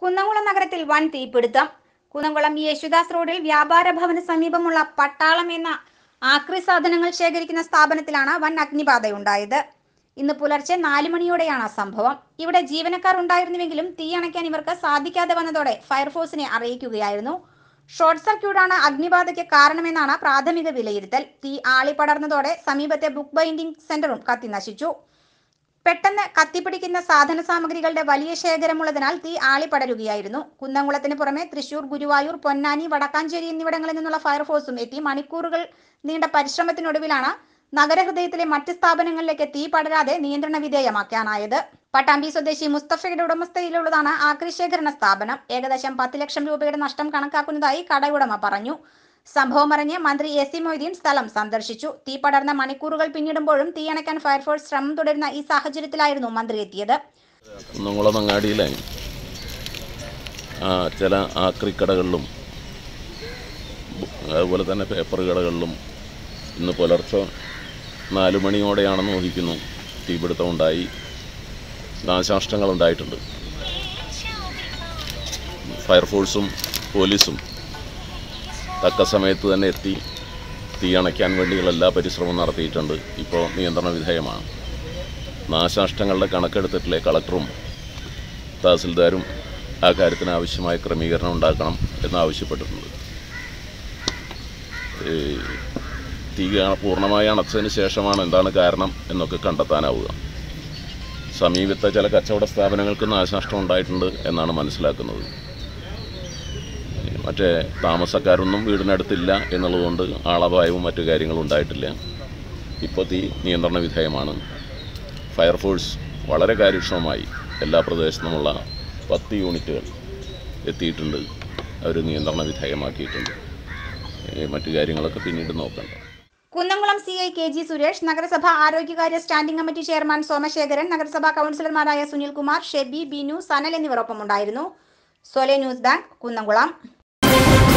കുന്നംകുളം നഗരത്തിൽ വൻ തീപിടുത്തം കുന്നംകുളം യേശുദാസ് റോഡിൽ വ്യാപാര ഭവന് സമീപമുള്ള പട്ടാളം എന്ന ആക്രി സാധനങ്ങൾ ശേഖരിക്കുന്ന സ്ഥാപനത്തിലാണ് വൻ അഗ്നിബാധയുണ്ടായത് ഇന്ന് പുലർച്ചെ നാല് മണിയോടെയാണ് സംഭവം ഇവിടെ ജീവനക്കാർ ഉണ്ടായിരുന്നുവെങ്കിലും തീ അണയ്ക്കാൻ ഇവർക്ക് സാധിക്കാതെ വന്നതോടെ ഫയർഫോഴ്സിനെ അറിയിക്കുകയായിരുന്നു ഷോർട്ട് സർക്യൂട്ടാണ് അഗ്നിബാധയ്ക്ക് കാരണമെന്നാണ് പ്രാഥമിക വിലയിരുത്തൽ തീ ആളിപ്പടർന്നതോടെ സമീപത്തെ ബുക്ക് ബൈൻഡിംഗ് സെന്ററും കത്തി നശിച്ചു പെട്ടെന്ന് കത്തിപ്പിടിക്കുന്ന സാധന സാമഗ്രികളുടെ വലിയ ശേഖരമുള്ളതിനാൽ തീ ആളിപ്പടരുകയായിരുന്നു കുന്നംകുളത്തിന് പുറമെ തൃശൂർ ഗുരുവായൂർ പൊന്നാനി വടക്കാഞ്ചേരി എന്നിവിടങ്ങളിൽ നിന്നുള്ള ഫയർഫോഴ്സും എത്തി മണിക്കൂറുകൾ നീണ്ട പരിശ്രമത്തിനൊടുവിലാണ് നഗരഹൃദയത്തിലെ മറ്റ് സ്ഥാപനങ്ങളിലേക്ക് തീ പടരാതെ നിയന്ത്രണ വിധേയമാക്കാനായത് പട്ടാമ്പി സ്വദേശി മുസ്തഫയുടെ ഉടമസ്ഥതയിലുള്ളതാണ് ആക്രി ശേഖരണ സ്ഥാപനം ഏകദേശം പത്ത് ലക്ഷം രൂപയുടെ നഷ്ടം കണക്കാക്കുന്നതായി കടയുടമ പറഞ്ഞു സംഭവം അറിഞ്ഞ് മന്ത്രി എ സി മൊയ്തീൻ സ്ഥലം സന്ദർശിച്ചു തീ പടർന്ന മണിക്കൂറുകൾ പിന്നിടുമ്പോഴും തീയണയ്ക്കാൻ ഫയർഫോഴ്സ് ശ്രമം തുടരുന്ന ഈ സാഹചര്യത്തിലായിരുന്നു മന്ത്രി എത്തിയത് കുന്നംകുളം അങ്ങാടിയിലെ ആ, ചില ആക്രിക്കടകളിലും ബു- അതുപോലെ തന്നെ പേപ്പർ കടകളിലും ഇന്ന് പുലർച്ചെ നാല് മണിയോടെയാണെന്ന് ഊഹിക്കുന്നു തീപിടുത്തം ഉണ്ടായി നാശനഷ്ടങ്ങൾ ഉണ്ടായിട്ടുണ്ട് ഫയർഫോഴ്സും പോലീസും തക്ക സമയത്ത് തന്നെ എത്തി തീ അണയ്ക്കാൻ വേണ്ടിയുള്ള എല്ലാ പരിശ്രമവും നടത്തിയിട്ടുണ്ട് ഇപ്പോൾ നിയന്ത്രണ വിധേയമാണ് നാശനഷ്ടങ്ങളുടെ കണക്കെടുത്തിട്ടില്ലേ കളക്ടറും തഹസിൽദാരും ആ കാര്യത്തിന് ആവശ്യമായ ക്രമീകരണം ഉണ്ടാക്കണം എന്നാവശ്യപ്പെട്ടിട്ടുണ്ട് ഈ തീ ആ- പൂർണ്ണമായി അണച്ചതിന് ശേഷമാണ് എന്താണ് കാരണം എന്നൊക്കെ കണ്ടെത്താനാവുക സമീപത്തെ ചില കച്ചവട സ്ഥാപനങ്ങൾക്ക് നാശനഷ്ടം ഉണ്ടായിട്ടുണ്ട് എന്നാണ് മനസ്സിലാക്കുന്നത് മറ്റേ താമസക്കാരൊന്നും വീടിനടുത്തില്ല എന്നുള്ളതുകൊണ്ട് ആളപായവും മറ്റു കാര്യങ്ങളും ഉണ്ടായിട്ടില്ല ഇപ്പോൾ തീ നിയന്ത്രണ വിധേയമാണ് ഫയർഫോഴ്സ് വളരെ കാര്യക്ഷമമായി എല്ലാ പ്രദേശത്തുമുള്ള പത്ത് യൂണിറ്റുകൾ എത്തിയിട്ടുണ്ട് അവർ നിയന്ത്രണ വിധേയമാക്കിയിട്ടുണ്ട് ഏ, മറ്റു കാര്യങ്ങളൊക്കെ പിന്നീട് നോക്കണ്ട Kunnamkulam C I K G Suresh നഗരസഭ ആരോഗ്യകാര്യ സ്റ്റാൻഡിംഗ് കമ്മിറ്റി ചെയർമാൻ സോമശേഖരൻ നഗരസഭാ കൗൺസിലർമാരായ സുനിൽകുമാർ ഷെബി ബിനു സനൽ എന്നിവർ ഒപ്പമുണ്ടായിരുന്നു സോലെ ന്യൂസ് ബാങ്ക് കുന്നംകുളം